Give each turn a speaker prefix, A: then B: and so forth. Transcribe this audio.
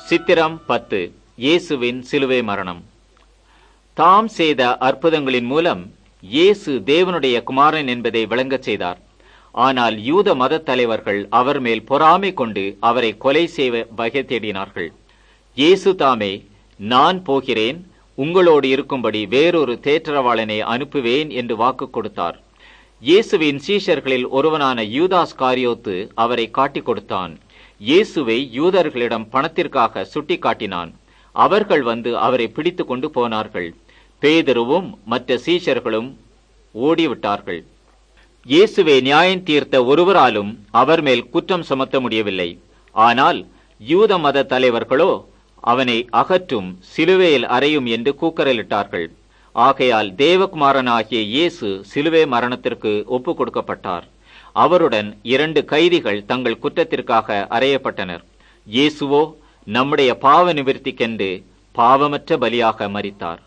A: சித்திரம் பத்து இயேசுவின் சிலுவை மரணம் தாம் செய்த அற்புதங்களின் மூலம் இயேசு தேவனுடைய குமாரன் என்பதை விளங்கச் செய்தார் ஆனால் யூத மத தலைவர்கள் அவர் மேல் பொறாமை கொண்டு அவரை கொலை செய்வ வகை தேடினார்கள் இயேசு தாமே நான் போகிறேன் உங்களோடு இருக்கும்படி வேறொரு தேற்றரவாளனை அனுப்புவேன் என்று வாக்கு கொடுத்தார் இயேசுவின் சீஷர்களில் ஒருவனான யூதாஸ் காரியோத்து அவரை காட்டிக் கொடுத்தான் இயேசுவை யூதர்களிடம் பணத்திற்காக சுட்டிக்காட்டினான் அவர்கள் வந்து அவரை பிடித்து கொண்டு போனார்கள் பேதருவும் மற்ற சீஷர்களும் ஓடிவிட்டார்கள் இயேசுவை நியாயம் தீர்த்த ஒருவராலும் அவர் மேல் குற்றம் சுமத்த முடியவில்லை ஆனால் யூத மத தலைவர்களோ அவனை அகற்றும் சிலுவையில் அறையும் என்று கூக்கரலிட்டார்கள் ஆகையால் தேவகுமாரனாகிய இயேசு சிலுவை மரணத்திற்கு ஒப்பு கொடுக்கப்பட்டார் அவருடன் இரண்டு கைதிகள் தங்கள் குற்றத்திற்காக அறையப்பட்டனர் இயேசுவோ நம்முடைய பாவ நிவர்த்திக்கென்று பாவமற்ற பலியாக மரித்தார்